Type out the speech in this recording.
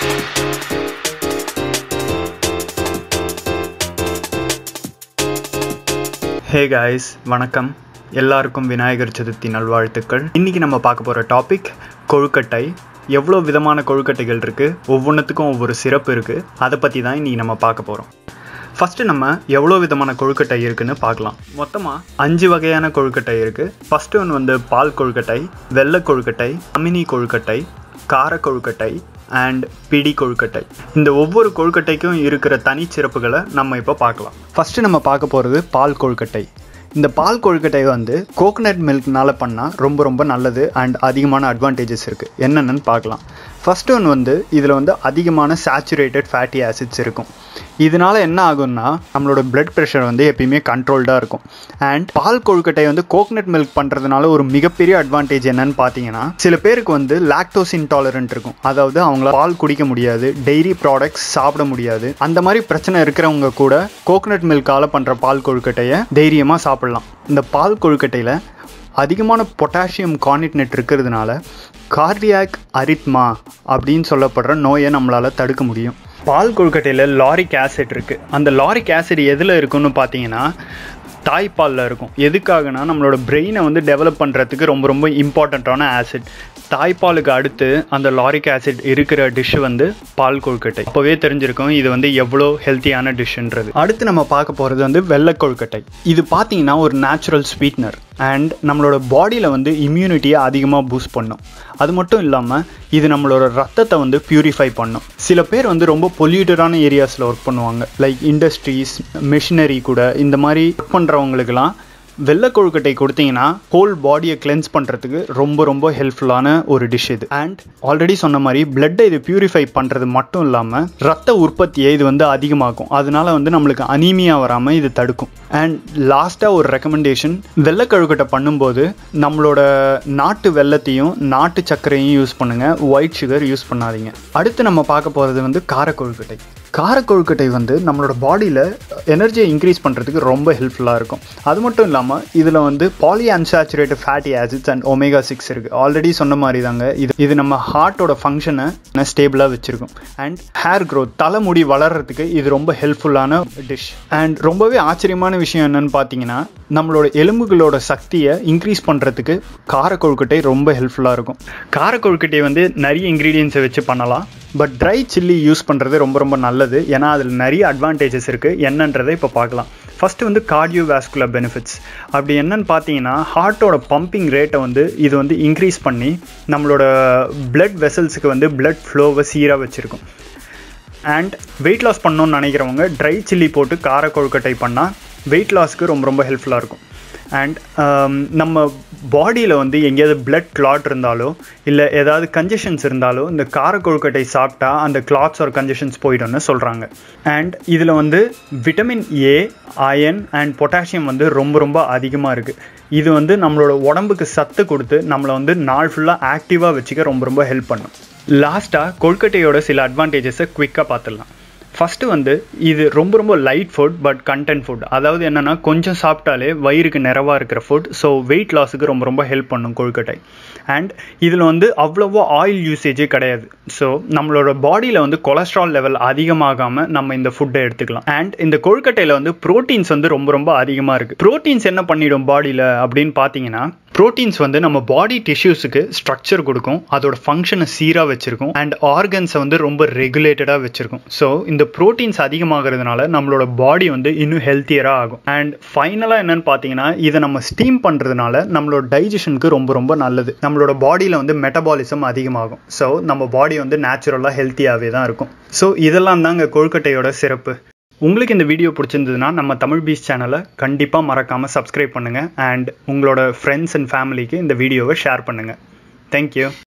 hey guys வணக்கம் எல்லாருக்கும் விநாயகர் சதுர்த்தி நல்வாழ்த்துக்கள் இன்றைக்கி நம்ம பார்க்க போகிற டாபிக் கொழுக்கட்டை எவ்வளோ விதமான கொழுக்கட்டைகள் இருக்குது ஒவ்வொன்றுத்துக்கும் ஒவ்வொரு சிறப்பு இருக்குது அதை பற்றி தான் இன்றைக்கி நம்ம பார்க்க போகிறோம் ஃபஸ்ட்டு நம்ம எவ்வளோ விதமான கொழுக்கட்டை இருக்குன்னு பார்க்கலாம் மொத்தமாக அஞ்சு வகையான கொழுக்கட்டை இருக்குது ஃபஸ்ட்டு ஒன்று வந்து பால் கொழுக்கட்டை வெள்ளை கொழுக்கட்டை அமினி கொழுக்கட்டை கார கொழுக்கட்டை அண்ட் பிடி கொழுக்கட்டை இந்த ஒவ்வொரு கொழுக்கட்டைக்கும் இருக்கிற தனிச்சிறப்புகளை நம்ம இப்போ பார்க்கலாம் ஃபஸ்ட்டு நம்ம பார்க்க போகிறது பால் கொழுக்கட்டை இந்த பால் கொழுக்கட்டை வந்து கோகனட் மில்க்னால பண்ணால் ரொம்ப ரொம்ப நல்லது அண்ட் அதிகமான அட்வான்டேஜஸ் இருக்குது என்னென்னு பார்க்கலாம் ஃபஸ்ட் ஒன் வந்து இதில் வந்து அதிகமான சேச்சுரேட்டட் ஃபேட்டி ஆசிட்ஸ் இருக்கும் இதனால என்ன ஆகும்னா நம்மளோட பிளட் ப்ரெஷர் வந்து எப்பயுமே கண்ட்ரோல்டாக இருக்கும் அண்ட் பால் கொழுக்கட்டை வந்து கோகனட் மில்க் பண்ணுறதுனால ஒரு மிகப்பெரிய அட்வான்டேஜ் என்னன்னு பார்த்தீங்கன்னா சில பேருக்கு வந்து லாக்டோஸ் இன்டாலரண்ட் இருக்கும் அதாவது அவங்கள பால் குடிக்க முடியாது டெய்ரி ப்ராடக்ட்ஸ் சாப்பிட முடியாது அந்த மாதிரி பிரச்சனை இருக்கிறவங்க கூட கோகனட் மில்கால பண்ணுற பால் கொழுக்கட்டையை தைரியமாக சாப்பிடலாம் இந்த பால் கொழுக்கட்டையில் அதிகமான பொட்டாசியம் கார்னிட்னெட் இருக்கிறதுனால கார்டியாக் அரித்மா அப்படின்னு சொல்லப்படுற நோயை நம்மளால் தடுக்க முடியும் பால் கொழுக்கட்டையில் லாரிக் ஆசிட் இருக்குது அந்த லாரிக் ஆசிட் எதில் இருக்குன்னு பார்த்தீங்கன்னா தாய்ப்பாலில் இருக்கும் எதுக்காகனா நம்மளோட பிரெயினை வந்து டெவலப் பண்ணுறதுக்கு ரொம்ப ரொம்ப இம்பார்ட்டண்ட்டான ஆசிட் தாய்ப்பாலுக்கு அடுத்து அந்த லாரிக் ஆசிட் இருக்கிற டிஷ் வந்து பால் கொழுக்கட்டை அப்போவே தெரிஞ்சிருக்கும் இது வந்து எவ்வளோ ஹெல்த்தியான டிஷ்ன்றது அடுத்து நம்ம பார்க்க போகிறது வந்து வெள்ளை கொழுக்கட்டை இது பார்த்தீங்கன்னா ஒரு நேச்சுரல் ஸ்வீட்னர் அண்ட் நம்மளோட பாடியில் வந்து இம்யூனிட்டியை அதிகமாக பூஸ்ட் பண்ணும் அது மட்டும் இல்லாமல் இது நம்மளோட ரத்தத்தை வந்து பியூரிஃபை பண்ணும் சில பேர் வந்து ரொம்ப பொல்யூட்டடான ஏரியாஸில் ஒர்க் பண்ணுவாங்க லைக் இண்டஸ்ட்ரீஸ் மிஷினரி கூட இந்த மாதிரி ஒர்க் பண்ணுறவங்களுக்கெல்லாம் வெள்ளை கொழுக்கட்டை கொடுத்தீங்கன்னா ஹோல் பாடியை கிளென்ஸ் பண்ணுறதுக்கு ரொம்ப ரொம்ப ஹெல்ப்ஃபுல்லான ஒரு டிஷ் இது அண்ட் ஆல்ரெடி சொன்ன மாதிரி பிளட்டை இது பியூரிஃபை பண்ணுறது மட்டும் இல்லாமல் ரத்த உற்பத்தியை இது வந்து அதிகமாக்கும் அதனால வந்து நம்மளுக்கு அனீமியா வராமல் இது தடுக்கும் அண்ட் லாஸ்ட்டாக ஒரு ரெக்கமெண்டேஷன் வெள்ளை கொழுக்கட்டை பண்ணும்போது நம்மளோட நாட்டு வெள்ளத்தையும் நாட்டு சர்க்கரையும் யூஸ் பண்ணுங்கள் ஒயிட் சுகர் யூஸ் பண்ணாதீங்க அடுத்து நம்ம பார்க்க போகிறது வந்து கார கொழுக்கட்டை கார கொழுக்கட்டை வந்து நம்மளோட பாடியில் எனர்ஜியை இன்க்ரீஸ் பண்ணுறதுக்கு ரொம்ப ஹெல்ப்ஃபுல்லாக இருக்கும் அது மட்டும் இல்லாமல் இதில் வந்து polyunsaturated fatty acids and omega six இருக்குது ஆல்ரெடி சொன்ன மாதிரி தாங்க இது இது நம்ம ஹார்ட்டோட ஃபங்க்ஷனை ஸ்டேபிளாக வச்சுருக்கும் அண்ட் ஹேர் க்ரோத் தலைமுடி வளர்கிறதுக்கு இது ரொம்ப ஹெல்ப்ஃபுல்லான டிஷ் அண்ட் ரொம்பவே ஆச்சரியமான விஷயம் என்னன்னு பார்த்தீங்கன்னா நம்மளோட எலும்புகளோட சக்தியை இன்க்ரீஸ் பண்ணுறதுக்கு கார கொழுக்கட்டை ரொம்ப ஹெல்ப்ஃபுல்லாக இருக்கும் கார கொழுக்கட்டை வந்து நிறைய இன்க்ரீடியன்ஸை வச்சு பண்ணலாம் பட் ட்ரை சில்லி யூஸ் பண்ணுறது ரொம்ப ரொம்ப நல்லது ஏன்னா அதில் நிறைய அட்வான்டேஜஸ் இருக்குது என்னன்றதை இப்போ பார்க்கலாம் ஃபஸ்ட்டு வந்து கார்டியோ வேஸ்குலர் பெனிஃபிட்ஸ் அப்படி என்னன்னு பார்த்தீங்கன்னா ஹார்ட்டோட பம்பிங் ரேட்டை வந்து இது வந்து இன்க்ரீஸ் பண்ணி நம்மளோட பிளட் வெசல்ஸுக்கு வந்து பிளட் ஃப்ளோவை சீராக வச்சுருக்கும் அண்ட் வெயிட் லாஸ் பண்ணணும்னு நினைக்கிறவங்க ட்ரை சில்லி போட்டு கார கொழுக்கட்டை பண்ணால் வெயிட் லாஸ்க்கு ரொம்ப ரொம்ப ஹெல்ப்ஃபுல்லாக இருக்கும் அண்ட் நம்ம பாடியில் வந்து எங்கேயாவது பிளட் கிளாட் இருந்தாலோ இல்லை ஏதாவது கன்ஜஷன்ஸ் இருந்தாலோ இந்த கார கொழுக்கட்டை சாப்பிட்டா அந்த கிளாட்ஸ் ஒரு கன்ஜஷன்ஸ் போயிடும்னு சொல்கிறாங்க அண்ட் இதில் வந்து vitamin A iron and potassium வந்து ரொம்ப ரொம்ப அதிகமாக இருக்குது இது வந்து நம்மளோட உடம்புக்கு சத்து கொடுத்து நம்மளை வந்து நாள் ஃபுல்லாக ஆக்டிவாக வச்சுக்க ரொம்ப ரொம்ப ஹெல்ப் பண்ணும் லாஸ்ட்டாக கொழுக்கட்டையோட சில அட்வான்டேஜஸை குவிக்காக பார்த்துடலாம் ஃபஸ்ட்டு வந்து இது ரொம்ப ரொம்ப light food but content food அதாவது என்னென்னா கொஞ்சம் சாப்பிட்டாலே வயிறுக்கு நிறைவாக இருக்கிற ஃபுட் ஸோ வெயிட் லாஸுக்கு ரொம்ப ரொம்ப ஹெல்ப் பண்ணும் கொழுக்கட்டை அண்ட் இதில் வந்து அவ்வளோவா ஆயில் யூசேஜே கிடையாது ஸோ நம்மளோட பாடியில் வந்து கொலஸ்ட்ரால் லெவல் அதிகமாகாமல் நம்ம இந்த ஃபுட்டை எடுத்துக்கலாம் அண்ட் இந்த கொழுக்கட்டையில் வந்து ப்ரோட்டீன்ஸ் வந்து ரொம்ப ரொம்ப அதிகமாக இருக்குது ப்ரோட்டீன்ஸ் என்ன பண்ணிடும் பாடியில் அப்படின்னு பார்த்தீங்கன்னா ப்ரோட்டீன்ஸ் வந்து நம்ம பாடி டிஷ்யூஸுக்கு ஸ்ட்ரக்சர் கொடுக்கும் அதோட ஃபங்க்ஷனை சீராக வச்சுருக்கும் அண்ட் ஆர்கன்ஸை வந்து ரொம்ப ரெகுலேட்டடாக வச்சுருக்கும் ஸோ இந்த ப்ரோட்டீன்ஸ் அதிகமாகிறதுனால நம்மளோட பாடி வந்து இன்னும் ஹெல்த்தியராக ஆகும் அண்ட் ஃபைனலாக என்னன்னு பார்த்தீங்கன்னா இதை நம்ம ஸ்டீம் பண்ணுறதுனால நம்மளோட டைஜஷனுக்கு ரொம்ப ரொம்ப நல்லது நம்மளோட பாடியில் வந்து மெட்டபாலிசம் அதிகமாகும் ஸோ நம்ம பாடி வந்து நேச்சுரலாக ஹெல்த்தியாகவே தான் இருக்கும் ஸோ இதெல்லாம் தாங்க கொழுக்கட்டையோட சிறப்பு உங்களுக்கு இந்த வீடியோ பிடிச்சிருந்ததுன்னா நம்ம தமிழ் பீச் சேனலை கண்டிப்பாக மறக்காமல் சப்ஸ்கிரைப் பண்ணுங்கள் அண்ட் உங்களோட ஃப்ரெண்ட்ஸ் அண்ட் ஃபேமிலிக்கு இந்த வீடியோவை ஷேர் பண்ணுங்கள் தேங்க்யூ